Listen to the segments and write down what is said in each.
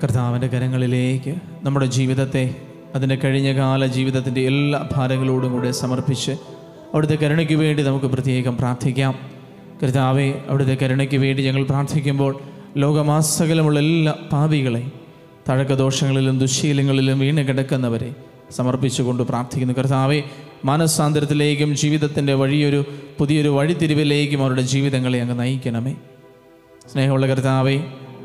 കർത്താവിൻ്റെ കരങ്ങളിലേക്ക് നമ്മുടെ ജീവിതത്തെ അതിൻ്റെ കഴിഞ്ഞ കാല ജീവിതത്തിൻ്റെ എല്ലാ ഭാരങ്ങളോടും കൂടെ സമർപ്പിച്ച് അവിടുത്തെ കരുണയ്ക്ക് വേണ്ടി നമുക്ക് പ്രത്യേകം പ്രാർത്ഥിക്കാം കർത്താവെ അവിടുത്തെ കരുണയ്ക്ക് വേണ്ടി ഞങ്ങൾ പ്രാർത്ഥിക്കുമ്പോൾ ലോകമാസകലമുള്ള എല്ലാ പാപികളെ തഴക്കദോഷങ്ങളിലും ദുശ്ശീലങ്ങളിലും വീണ് കിടക്കുന്നവരെ സമർപ്പിച്ചുകൊണ്ട് പ്രാർത്ഥിക്കുന്നു കർത്താവെ മാനസാന്തരത്തിലേക്കും ജീവിതത്തിൻ്റെ വഴിയൊരു പുതിയൊരു വഴിത്തിരിവിലേക്കും അവരുടെ ജീവിതങ്ങളെ അങ്ങ് നയിക്കണമേ സ്നേഹമുള്ള കർത്താവെ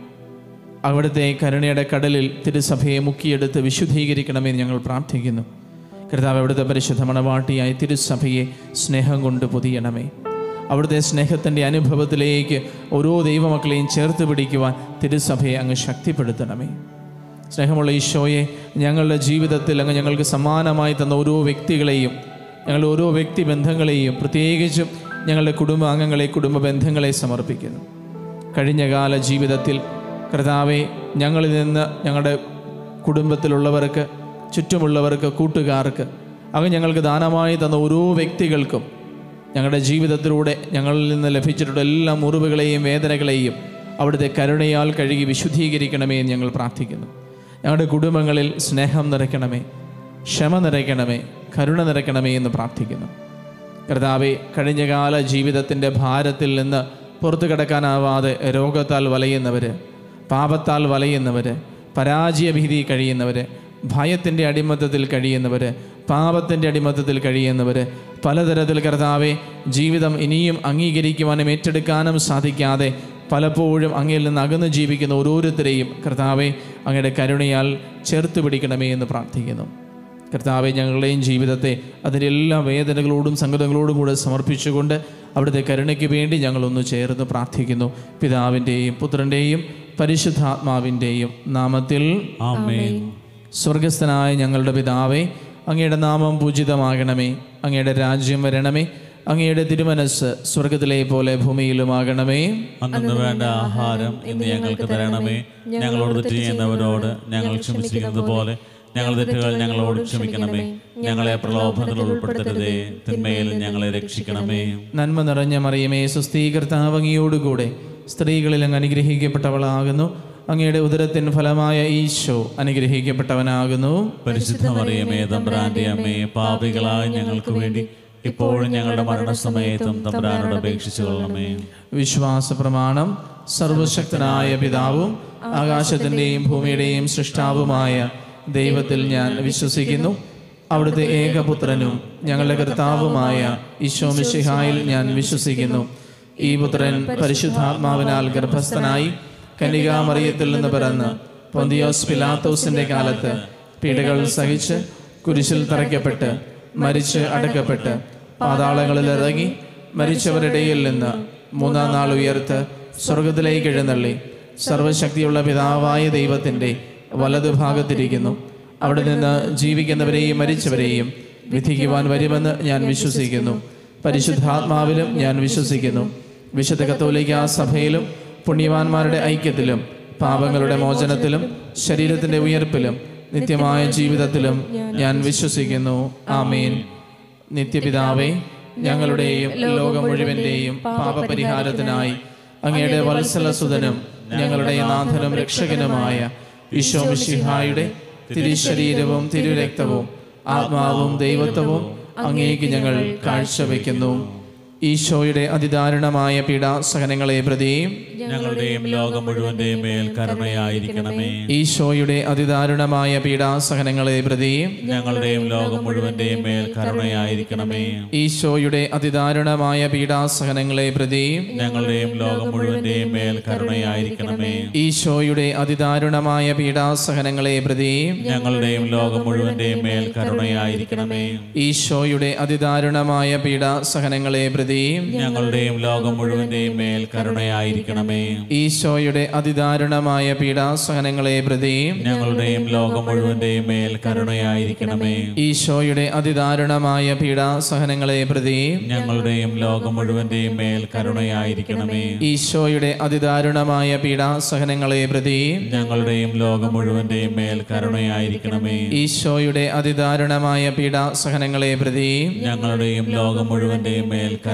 അവിടുത്തെ കരുണയുടെ കടലിൽ തിരുസഭയെ മുക്കിയെടുത്ത് വിശുദ്ധീകരിക്കണമെന്ന് ഞങ്ങൾ പ്രാർത്ഥിക്കുന്നു കർത്താവ് അവിടുത്തെ പരിശുദ്ധ മണവാട്ടിയായി തിരുസഭയെ സ്നേഹം കൊണ്ട് പൊതിയണമേ അവിടുത്തെ സ്നേഹത്തിൻ്റെ അനുഭവത്തിലേക്ക് ഓരോ ദൈവമക്കളെയും ചേർത്ത് പിടിക്കുവാൻ തിരുസഭയെ അങ്ങ് ശക്തിപ്പെടുത്തണമേ സ്നേഹമുള്ള ഈശോയെ ഞങ്ങളുടെ ജീവിതത്തിൽ അങ്ങ് ഞങ്ങൾക്ക് സമാനമായി തന്ന ഓരോ വ്യക്തികളെയും ഞങ്ങളുടെ ഓരോ വ്യക്തി ബന്ധങ്ങളെയും പ്രത്യേകിച്ചും ഞങ്ങളുടെ കുടുംബാംഗങ്ങളെ കുടുംബ ബന്ധങ്ങളെ സമർപ്പിക്കുന്നു കഴിഞ്ഞകാല ജീവിതത്തിൽ കർത്താവെ ഞങ്ങളിൽ നിന്ന് ഞങ്ങളുടെ കുടുംബത്തിലുള്ളവർക്ക് ചുറ്റുമുള്ളവർക്ക് കൂട്ടുകാർക്ക് അങ്ങ് ഞങ്ങൾക്ക് ദാനമായി തന്ന ഓരോ വ്യക്തികൾക്കും ഞങ്ങളുടെ ജീവിതത്തിലൂടെ ഞങ്ങളിൽ നിന്ന് ലഭിച്ചിട്ടുള്ള എല്ലാ മുറിവുകളെയും വേദനകളെയും അവിടുത്തെ കരുണയാൽ കഴുകി വിശുദ്ധീകരിക്കണമേ എന്ന് ഞങ്ങൾ പ്രാർത്ഥിക്കുന്നു ഞങ്ങളുടെ കുടുംബങ്ങളിൽ സ്നേഹം നിറയ്ക്കണമേ ക്ഷമ നിറയ്ക്കണമേ കരുണ നിറയ്ക്കണമേ എന്ന് പ്രാർത്ഥിക്കുന്നു കർത്താവെ കഴിഞ്ഞകാല ജീവിതത്തിൻ്റെ ഭാരത്തിൽ നിന്ന് പുറത്തു കിടക്കാനാവാതെ രോഗത്താൽ വലയുന്നവർ പാപത്താൽ വലയുന്നവർ പരാജയഭീതി കഴിയുന്നവർ ഭയത്തിൻ്റെ അടിമത്തത്തിൽ കഴിയുന്നവർ പാപത്തിൻ്റെ അടിമത്തത്തിൽ കഴിയുന്നവർ പലതരത്തിൽ കർത്താവെ ജീവിതം ഇനിയും അംഗീകരിക്കുവാനും ഏറ്റെടുക്കാനും സാധിക്കാതെ പലപ്പോഴും അങ്ങയിൽ നിന്ന് അകന്ന് ജീവിക്കുന്ന ഓരോരുത്തരെയും കർത്താവെ അങ്ങയുടെ കരുണയാൽ ചേർത്ത് പിടിക്കണമേ എന്ന് പ്രാർത്ഥിക്കുന്നു കർത്താവെ ഞങ്ങളുടെയും ജീവിതത്തെ അതിൻ്റെ എല്ലാ വേദനകളോടും സങ്കടങ്ങളോടും കൂടെ സമർപ്പിച്ചുകൊണ്ട് അവിടുത്തെ കരുണയ്ക്ക് വേണ്ടി ഞങ്ങളൊന്ന് ചേർന്ന് പ്രാർത്ഥിക്കുന്നു പിതാവിൻ്റെയും പുത്രൻ്റെയും പരിശുദ്ധാത്മാവിൻ്റെയും നാമത്തിൽ ആമേൻ സ്വർഗസ്ഥനായ ഞങ്ങളുടെ പിതാവേ അങ്ങയുടെ നാമം പൂജിതമാകണമേ അങ്ങയുടെ രാജ്യം വരണമേ അങ്ങയുടെ തിരുമനസ് സ്വർഗത്തിലെ പോലെ ഭൂമിയിലുമാകണമേ അന്നു വേണ്ട ആഹാരം ഇന്ന് ഞങ്ങൾക്ക് തരണമേ ഞങ്ങളോട് തെറ്റ് ചെയ്യുന്നവരോട് ഞങ്ങൾ ക്ഷമിച്ചിരിക്കുന്നത് പോലെ ഞങ്ങൾ തെറ്റുകൾ ഞങ്ങളോട് ക്ഷമിക്കണമേ ഞങ്ങളെ പ്രലോഭനത്തിൽ ഉൾപ്പെടുത്തരുതേ തിന്മയിൽ ഞങ്ങളെ രക്ഷിക്കണമേ നന്മ നിറഞ്ഞ മറിയമേ സുസ്ഥീകർത്താവ് അങ്ങയോടുകൂടെ സ്ത്രീകളിൽ അങ്ങ് അനുഗ്രഹിക്കപ്പെട്ടവളാകുന്നു അങ്ങയുടെ ഉദരത്തിൻ ഫലമായ ഈശോ അനുഗ്രഹിക്കപ്പെട്ടവനാകുന്നു പരിശുദ്ധ മറിയമേ തമ്പ്രാന്റെ അമ്മയെ പാപികളായ ഞങ്ങൾക്ക് വേണ്ടി ഇപ്പോഴും ഞങ്ങളുടെ മരണസമയത്തും തമ്പ്രാനോട് അപേക്ഷിച്ചു കൊള്ളണമേ വിശ്വാസ പ്രമാണം സർവശക്തനായ പിതാവും ആകാശത്തിൻ്റെയും ഭൂമിയുടെയും സൃഷ്ടാവുമായ ദൈവത്തിൽ ഞാൻ വിശ്വസിക്കുന്നു അവിടുത്തെ ഏകപുത്രനും ഞങ്ങളുടെ കർത്താവുമായ ഈശോ മിശിഹായിൽ ഞാൻ വിശ്വസിക്കുന്നു ഈ പുത്രൻ പരിശുദ്ധാത്മാവിനാൽ ഗർഭസ്ഥനായി കനികാമറിയത്തിൽ നിന്ന് പിറന്ന് പൊന്തിയോസ് പിലാത്തോസിന്റെ കാലത്ത് പീഡകൾ സഹിച്ച് കുരിശിൽ തറയ്ക്കപ്പെട്ട് മരിച്ച് അടക്കപ്പെട്ട് പാതാളങ്ങളിൽ ഇറങ്ങി മരിച്ചവരുടെ ഇടയിൽ നിന്ന് മൂന്നാം നാൾ ഉയർത്ത് സ്വർഗത്തിലേക്ക് എഴുന്നള്ളി സർവശക്തിയുള്ള പിതാവായ ദൈവത്തിൻ്റെ വലതുഭാഗത്തിരിക്കുന്നു അവിടെ നിന്ന് ജീവിക്കുന്നവരെയും മരിച്ചവരെയും വിധിക്കുവാൻ വരുമെന്ന് ഞാൻ വിശ്വസിക്കുന്നു പരിശുദ്ധാത്മാവിലും ഞാൻ വിശ്വസിക്കുന്നു വിശുദ്ധ കത്തോലിക്ക സഭയിലും പുണ്യവാന്മാരുടെ ഐക്യത്തിലും പാപങ്ങളുടെ മോചനത്തിലും ശരീരത്തിൻ്റെ ഉയർപ്പിലും നിത്യമായ ജീവിതത്തിലും ഞാൻ വിശ്വസിക്കുന്നു ആമേൻ നിത്യപിതാവേ ഞങ്ങളുടെയും ലോകം മുഴുവൻ്റെയും പാപപരിഹാരത്തിനായി അങ്ങയുടെ വത്സലസുതനും ഞങ്ങളുടെ നാഥനും രക്ഷകനുമായ ഈശോ മിശിഹായുടെ തിരുശരീരവും തിരുരക്തവും ആത്മാവും ദൈവത്വവും അങ്ങേക്ക് ഞങ്ങൾ കാഴ്ചവെക്കുന്നു ഈശോയുടെ അതിദാരുണമായ പീഡാസഹനങ്ങളെ പ്രതിയും ഞങ്ങളുടെയും ലോകം മുഴുവന്റെയും മേൽ കരുണയായിരിക്കണമേ ഈശോയുടെ അതിദാരുണമായ പീഡാസഹനങ്ങളെ പ്രതിയും ഞങ്ങളുടെയും ലോകം മുഴുവന്റെയും മേൽ കരുണയായിരിക്കണമേ ഈശോയുടെ അതിദാരുണമായ പീഡാസഹനങ്ങളെ പ്രതിയും ഞങ്ങളുടെയും ലോകം മുഴുവന്റെയും മേൽ കരുണയായിരിക്കണമേ ഈശോയുടെ അതിദാരുണമായ പീഡാസഹനങ്ങളെ പ്രതിയും ഞങ്ങളുടെയും ലോകം മുഴുവന്റെയും മേൽ കരുണയായിരിക്കണമേ ഈശോയുടെ അതിദാരുണമായ പീഡാസഹനങ്ങളെ പ്രതിയും ഞങ്ങളുടെയും ലോകം മുഴുവന്റെയും മേൽ കരുണയായിരിക്കണമേ ഈശോയുടെ അതിദാരുണമായ പീഡാസഹനങ്ങളെ പ്രതിയും ഞങ്ങളുടെയും ലോകം മുഴുവന്റെയും മേൽ കരുണയായിരിക്കണമേ ഈശോയുടെ അതിദാരുണമായ പീഡാസഹനങ്ങളെ പ്രതിയും ഞങ്ങളുടെയും ലോകം മുഴുവന്റെയും മേൽ കരുണയായിരിക്കണമേ ഈശോയുടെ അതിദാരുണമായ പീഡാസഹനങ്ങളെ പ്രതിയും ഞങ്ങളുടെയും ലോകം മുഴുവന്റെയും മേൽ കരുണയായിരിക്കണമേ ഈശോയുടെ അതിദാരുണമായ പീഡാസഹനങ്ങളെ പ്രതിയും ഞങ്ങളുടെയും ലോകം മുഴുവന്റെയും മേൽ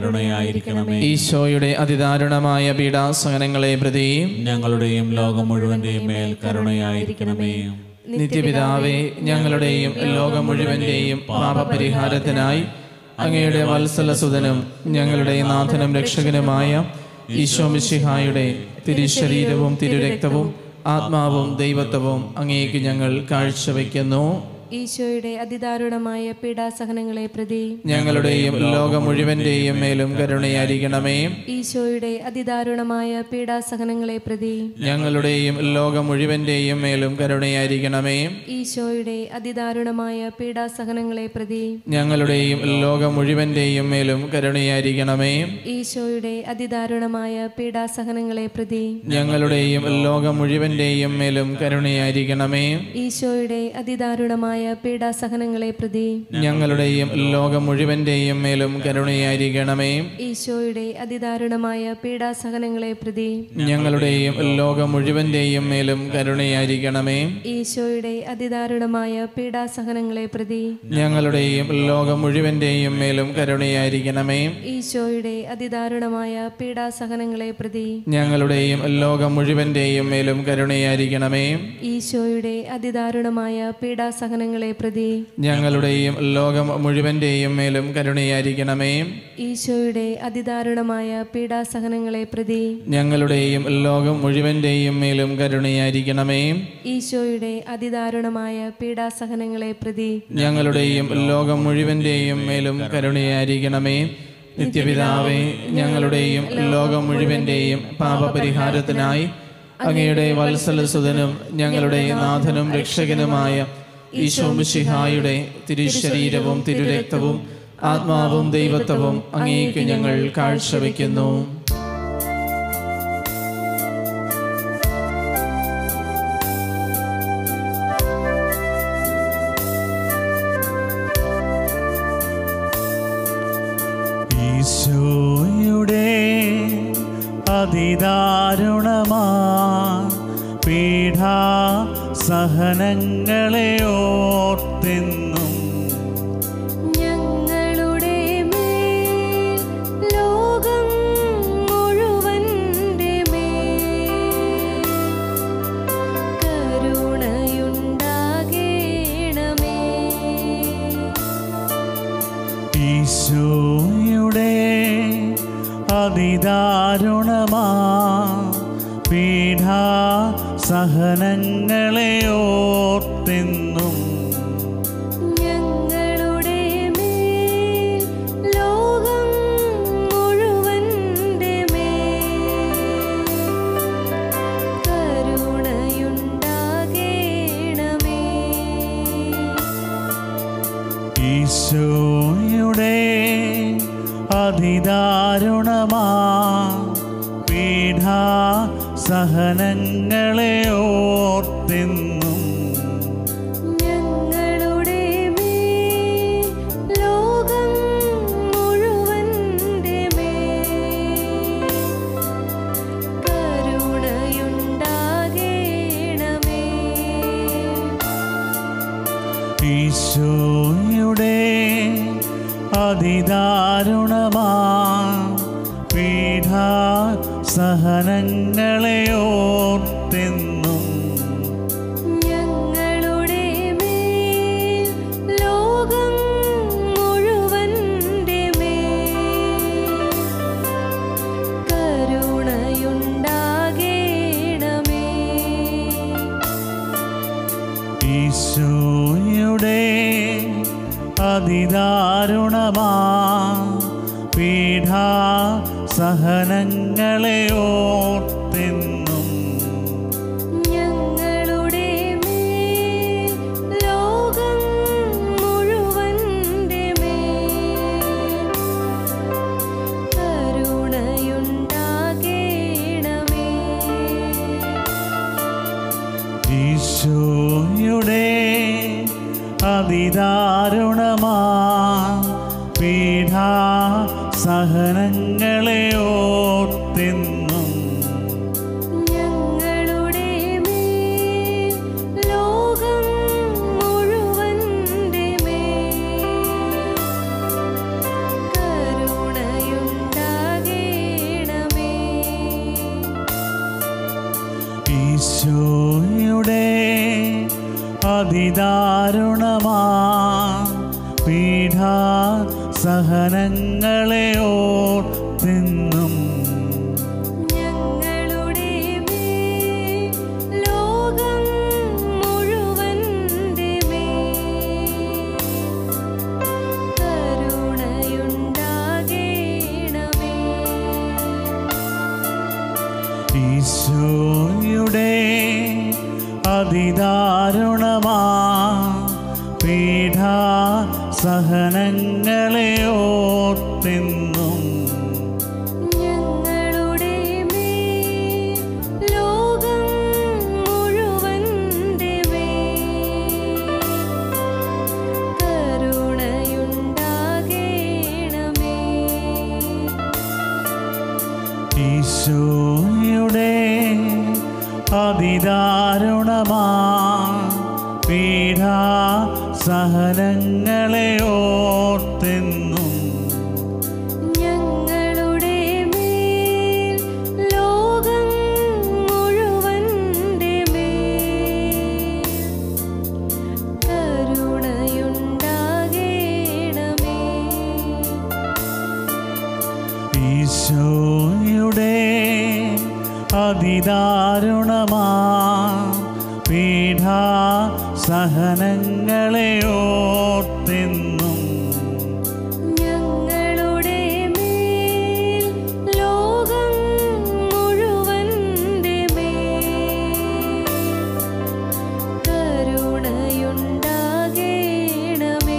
കരുണയായിരിക്കണമേ ഈശോയുടെ അതിദാരുണമായ പീഡാസഹനങ്ങളെ പ്രതി ഞങ്ങളുടെയും ലോകം മുഴുവന്റെയും മേൽ കരുണയായിരിക്കണമേ നിത്യപിതാവേ ഞങ്ങളുടെയും ലോകം മുഴുവന്റെയും പാപപരിഹാരത്തിനായി അങ്ങയുടെ വത്സലസുതനും ഞങ്ങളുടെ നാഥനും രക്ഷകനുമായ ഈശോ മിശിഹായുടെ തിരുശരീരവും തിരുരക്തവും ആത്മാവും ദൈവത്വവും അങ്ങേക്ക് ഞങ്ങൾ കാഴ്ചവെക്കുന്നു ഈശോയുടെ അതിദാരുണമായ പീഡാസഹനങ്ങളെ പ്രതി ഞങ്ങളുടെയും ലോകം മുഴുവന്റെയും മേലും കരുണയായിരിക്കണമേ ഈശോയുടെ അതിദാരുണമായ പീഡാസഹനങ്ങളെ പ്രതി ഞങ്ങളുടെയും ലോകം മുഴുവന്റെയും മേലും കരുണയായിരിക്കണമേ ഈശോയുടെ അതിദാരുണമായ പീഡാസഹനങ്ങളെ പ്രതി ഞങ്ങളുടെയും ലോകം മുഴുവന്റെയും മേലും കരുണയായിരിക്കണമേ ഈശോയുടെ അതിദാരുണമായ പീഡാസഹനങ്ങളെ പ്രതി ഞങ്ങളുടെയും ലോകം മുഴുവന്റെയും മേലും കരുണയായിരിക്കണമേ ഈശോയുടെ അതിദാരുണമായ പീഡാസഹനങ്ങളെ പ്രതി ഞങ്ങളുടെയും ലോകം മുഴുവന്റെയും മേലും കരുണയായിരിക്കണമേ ഈശോയുടെ അതിദാരുണമായ പീഡാസഹനങ്ങളെ പ്രതി ഞങ്ങളുടെയും ലോകം മുഴുവന്റെയും മേലും കരുണയായിരിക്കണമേ ഈശോയുടെ അതിദാരുണമായ പീഡാസഹനങ്ങളെ പ്രതി ഞങ്ങളുടെയും ലോകം മുഴുവന്റെയും മേലും കരുണയായിരിക്കണമേ ഈശോയുടെ അതിദാരുണമായ പീഡാസഹനങ്ങളെ പ്രതി ഞങ്ങളുടെയും ലോകം മുഴുവന്റെയും മേലും കരുണയായിരിക്കണമേ ഈശോയുടെ അതിദാരുണമായ പീഡാസഹനങ്ങളെ പ്രതി ഞങ്ങളുടെയും ലോകം മുഴുവന്റെയും മേലും കരുണയായിരിക്കണമേ ഈശോയുടെ അതിദാരുണമായ പീഡാസഹനങ്ങളെ പ്രതി ഞങ്ങളുടെയും ലോകം മുഴുവന്റെയും മേലും കരുണയായിരിക്കണമേ ഈശോയുടെ അതിദാരുണമായ പീഡാസഹനങ്ങളെ പ്രതി ഞങ്ങളുടെയും ലോകം മുഴുവന്റെയും മേലും കരുണയായിരിക്കണമേ നിത്യപിതാവേ ഞങ്ങളുടെയും ലോകം മുഴുവന്റെയും പാപപരിഹാരത്തിനായി അങ്ങയുടെ വത്സലസുതനും ഞങ്ങളുടെ നാഥനും രക്ഷകനുമായ ഈശോ മിശിഹായുടെ തിരുശരീരവും തിരുരക്തവും ആത്മാവും ദൈവത്വവും അങ്ങേക്ക് ഞങ്ങൾ കാഴ്ചവെക്കുന്നു ഈശോയുടെ അതിദാരുണമാ പീഠാ സഹനങ്ങളെ ഓർത്തെന്നും ഞങ്ങളുടെ മേൽ ലോകം മുഴുവൻ്റെ മേൽ കരുണയുണ്ടാകേണമേ ഈശോയുടെ അതിദാരുണമാ പീഠാ സഹനങ്ങളെ ഓർത്തെന്നും ഞങ്ങളുടെ മേൽ ലോകം മുഴുവൻ്റെ മേൽ കരുണയുണ്ടാകേണമേ ഈശോയുടെ അതിദാരുണമാ പീഠാ സഹനങ്ങളെ ഓർത്തെന്നും ഞങ്ങളുടെ മേൽ ലോകം മുഴുവൻ്റെ മേൽ കരുണയുണ്ടാകേണമേ ഈശോയുടെ അതിദാരുണമാ പീഠാ സഹനങ്ങളെ ഓർത്തെന്നും ഞങ്ങളുടെ മേൽ ലോകം മുഴുവൻ്റെ മേൽ കരുണയുണ്ടാകേണമേ ഈശോയുടെ അതിദാരുണമാ പീഠാ സഹനങ്ങളെ ഓർത്തെന്നും ഞങ്ങളുടെ മേൽ ലോകം മുഴുവൻ്റെ മേൽ കരുണയുണ്ടാകേണമേ ഈശോയുടെ അതിദാരുണമാ പീഠാ സഹനങ്ങളെ ഓർത്തെന്നും ഞങ്ങളുടെ മേൽ ലോകം മുഴുവൻ്റെ മേൽ കരുണയുണ്ടാകേണമേ അതിദാരുണമാ പീഠാ സഹനങ്ങളെ ഓർത്തിന്നും ഞങ്ങളുടെ മേൽ ലോകം മുഴുവന്റെ മേൽ കരുണയുണ്ടാകേണമേ ഈശോയുടെ അതിദാരുണമാ പീഠാ സഹനങ്ങളെ ഓർത്തിന്നും ഞങ്ങളുടെ മേൽ ലോകം മുഴുവന്റെ മേൽ കരുണയുണ്ടാകേണമേ ഈശോയുടെ അതിദാരുണമാ പീഠാ സഹനങ്ങളെ ഓർത്തിന്നും ഞങ്ങളുടെ മേൽ ലോകം മുഴുവന്റെ മേൽ കരുണയുണ്ടാകേണമേ ഈശോയുടെ അതിദാരുണമാ പീഠാ സഹനങ്ങളെ ഓർത്തിന്നും ഞങ്ങളുടെ മേൽ ലോകം മുഴുവന്റെ മേൽ കരുണയുണ്ടാകേണമേ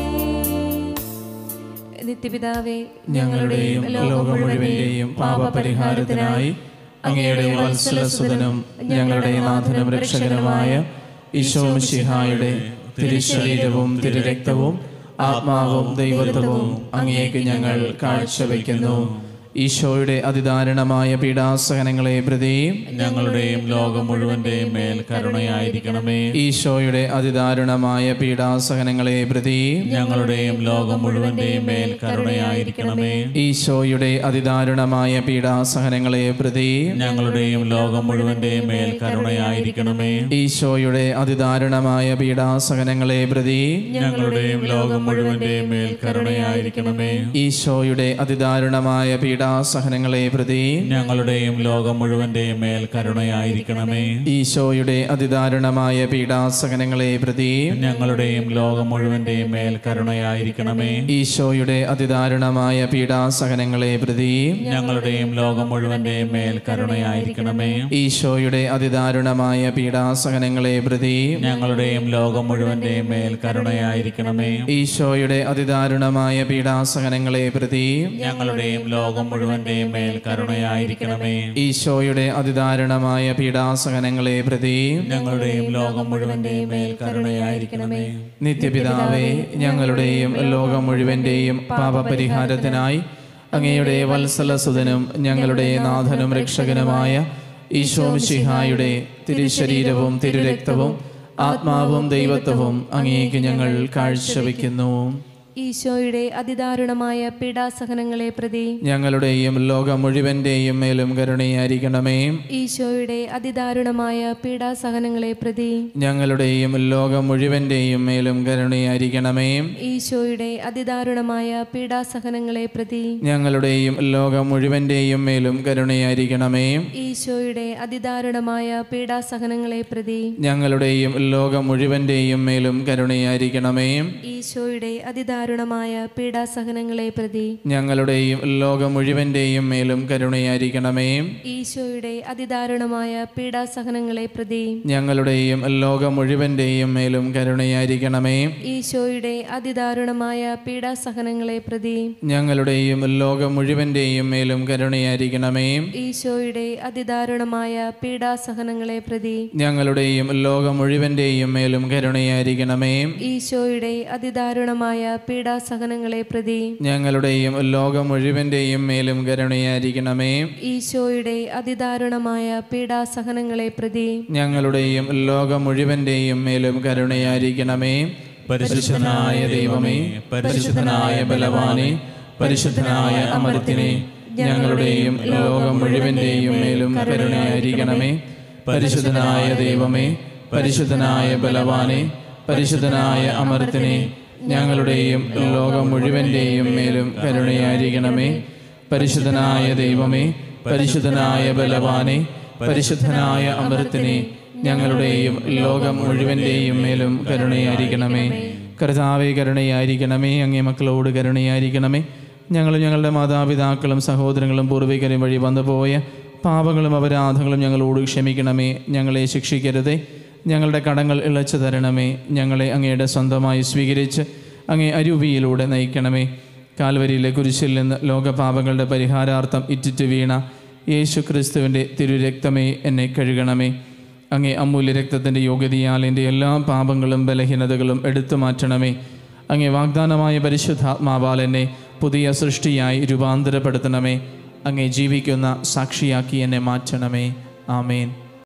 നിത്യപിതാവേ ഞങ്ങളുടെയും ലോകം മുഴുവന്റെയും പാപപരിഹാരത്തിനായി അങ്ങയുടെ വത്സലസുതനും ഞങ്ങളുടെ നാഥനും രക്ഷകനുമായ ഈശോ മിശിഹായുടെ തിരുശരീരവും തിരുരക്തവും ആത്മാവും ദൈവത്വവും അങ്ങേക്ക് ഞങ്ങൾ കാഴ്ചവെക്കുന്നു ഈശോയുടെ അതിദാരുണമായ പീഡാസഹനങ്ങളെ പ്രതിയും ഞങ്ങളുടെയും ലോകം മുഴുവന്റെയും മേൽ കരുണയായിരിക്കണമേ ഈശോയുടെ അതിദാരുണമായ പീഡാസഹനങ്ങളെ പ്രതിയും ഞങ്ങളുടെയും ലോകം മുഴുവന്റെയും മേൽ കരുണയായിരിക്കണമേ ഈശോയുടെ അതിദാരുണമായ പീഡാസഹനങ്ങളെ പ്രതിയും ഞങ്ങളുടെയും ലോകം മുഴുവന്റെയും മേൽ കരുണയായിരിക്കണമേ ഈശോയുടെ അതിദാരുണമായ പീഡാസഹനങ്ങളെ പ്രതിയും ഞങ്ങളുടെയും ലോകം മുഴുവന്റെയും മേൽ കരുണയായിരിക്കണമേ ഈശോയുടെ അതിദാരുണമായ പീഡാസഹനങ്ങളെ പ്രതിയും ഞങ്ങളുടെയും ലോകം മുഴുവന്റെയും മേൽ കരുണയായിരിക്കണമേ ഈശോയുടെ അതിദാരുണമായ പീഡാസഹനങ്ങളെ പ്രതിയും ഞങ്ങളുടെയും ലോകം മുഴുവന്റെയും മേൽ കരുണയായിരിക്കണമേ ഈശോയുടെ അതിദാരുണമായ പീഡാസഹനങ്ങളെ പ്രതിയും ഞങ്ങളുടെയും ലോകം മുഴുവന്റെയും മേൽ കരുണയായിരിക്കണമേ ഈശോയുടെ അതിദാരുണമായ പീഡാസഹനങ്ങളെ പ്രതിയും ഞങ്ങളുടെയും ലോകം മുഴുവന്റെയും മേൽ കരുണയായിരിക്കണമേ ഈശോയുടെ അതിദാരുണമായ പീഡാസഹനങ്ങളെ പ്രതിയും ഞങ്ങളുടെയും ലോകം മുഴുവന്റെയും മേൽ കരുണയായിരിക്കണമേ ഈശോയുടെ അതിദാരുണമായ പീഡാസഹനങ്ങളെ പ്രതിയും ഞങ്ങളുടെയും ലോകം മുഴുവന്റെയും മേൽ കരുണയായിരിക്കണമേ നിത്യപിതാവേ ഞങ്ങളുടെയും ലോകം മുഴുവന്റെയും പാപപരിഹാരത്തിനായി അങ്ങയുടെ വത്സലസുതനും ഞങ്ങളുടെ നാഥനും രക്ഷകനുമായ ഈശോ മിശിഹായുടെ തിരുശരീരവും തിരുരക്തവും ആത്മാവും ദൈവത്വവും അങ്ങേക്ക് ഞങ്ങൾ കാഴ്ചവെക്കുന്നു ഈശോയുടെ അതിദാരുണമായ പീഡാസഹനങ്ങളെ പ്രതി ഞങ്ങളുടെയും ലോകം മുഴുവന്റെയും മേലും കരുണയായിരിക്കണമേ ഈശോയുടെ അതിദാരുണമായ പീഡാസഹനങ്ങളെ പ്രതി ഞങ്ങളുടെയും ലോകം മുഴുവന്റെയും മേലും കരുണയായിരിക്കണമേ ഈശോയുടെ അതിദാരുണമായ പീഡാസഹനങ്ങളെ പ്രതി ഞങ്ങളുടെയും ലോകം മുഴുവന്റെയും മേലും കരുണയായിരിക്കണമേ ഈശോയുടെ അതിദാരുണമായ പീഡാസഹനങ്ങളെ പ്രതി ഞങ്ങളുടെയും ലോകം മുഴുവന്റെയും മേലും കരുണയായിരിക്കണമേ ഈശോയുടെ അതിദാരുണമായ പീഡാസഹനങ്ങളെ പ്രതി ഞങ്ങളുടെയും ലോകം മുഴുവന്റെയും മേലും കരുണയായിരിക്കണമേ ഈശോയുടെ അതിദാരുണമായ പീഡാസഹനങ്ങളെ പ്രതി ഞങ്ങളുടെയും ലോകം മുഴുവന്റെയും മേലും കരുണയായിരിക്കണമേ ഈശോയുടെ അതിദാരുണമായ പീഡാസഹനങ്ങളെ പ്രതി ഞങ്ങളുടെയും ലോകം മുഴുവന്റെയും മേലും കരുണയായിരിക്കണമേ ഈശോയുടെ അതിദാരുണമായ പീഡാസഹനങ്ങളെ പ്രതി ഞങ്ങളുടെയും ലോകം മുഴുവന്റെയും മേലും കരുണയായിരിക്കണമേ ഈശോയുടെ അതിദാരുണമായ പീഡാസഹനങ്ങളെ പ്രതി ഞങ്ങളുടെയും ലോകം മുഴുവന്റെയും മേലും കരുണയായിരിക്കണമേ ഈശോയുടെ അതിദാരുണമായ പീഡാസഹനങ്ങളെ പ്രതി ഞങ്ങളുടെയും ലോകം മുഴുവന്റെയും മേലും കരുണയായിരിക്കണമേ പരിശുദ്ധനായ ദൈവമേ പരിശുദ്ധനായ ബലവാനെ പരിശുദ്ധനായ അമൃത്തിനെ ഞങ്ങളുടെയും ലോകം മുഴുവന്റെയും മേലും കരുണയായിരിക്കണമേ പരിശുദ്ധനായ ദൈവമേ പരിശുദ്ധനായ ബലവാനെ പരിശുദ്ധനായ അമർത്തിനെ ഞങ്ങളുടെയും ലോകം മുഴുവൻ്റെയും മേലും കരുണയായിരിക്കണമേ പരിശുദ്ധനായ ദൈവമേ പരിശുദ്ധനായ ബലവാനെ പരിശുദ്ധനായ അമൃത്തിനെ ഞങ്ങളുടെയും ലോകം മുഴുവൻ്റെയും മേലും കരുണയായിരിക്കണമേ കർത്താവെ കരുണയായിരിക്കണമേ അങ്ങേ മക്കളോട് കരുണയായിരിക്കണമേ ഞങ്ങളും ഞങ്ങളുടെ മാതാപിതാക്കളും സഹോദരങ്ങളും പൂർവികരും വഴി വന്നുപോയ പാപങ്ങളും അപരാധങ്ങളും ഞങ്ങളോട് ക്ഷമിക്കണമേ ഞങ്ങളെ ശിക്ഷിക്കരുതേ ഞങ്ങളുടെ കടങ്ങൾ ഇളച്ചു തരണമേ ഞങ്ങളെ അങ്ങയുടെ സ്വന്തമായി സ്വീകരിച്ച് അങ്ങേ അരൂപിയിലൂടെ നയിക്കണമേ കാൽവരിയിലെ കുരിശിൽ നിന്ന് ലോകപാപങ്ങളുടെ പരിഹാരാർത്ഥം ഇറ്റിറ്റ് വീണ യേശു ക്രിസ്തുവിൻ്റെ തിരുരക്തമേ എന്നെ കഴുകണമേ അങ്ങേ അമൂല്യ രക്തത്തിൻ്റെ യോഗ്യതയാൽ എൻ്റെ എല്ലാ പാപങ്ങളും ബലഹീനതകളും എടുത്തു മാറ്റണമേ അങ്ങേ വാഗ്ദാനമായ പരിശുദ്ധാത്മാവാൽ എന്നെ പുതിയ സൃഷ്ടിയായി രൂപാന്തരപ്പെടുത്തണമേ അങ്ങേ ജീവിക്കുന്ന സാക്ഷിയാക്കി എന്നെ മാറ്റണമേ ആമേൻ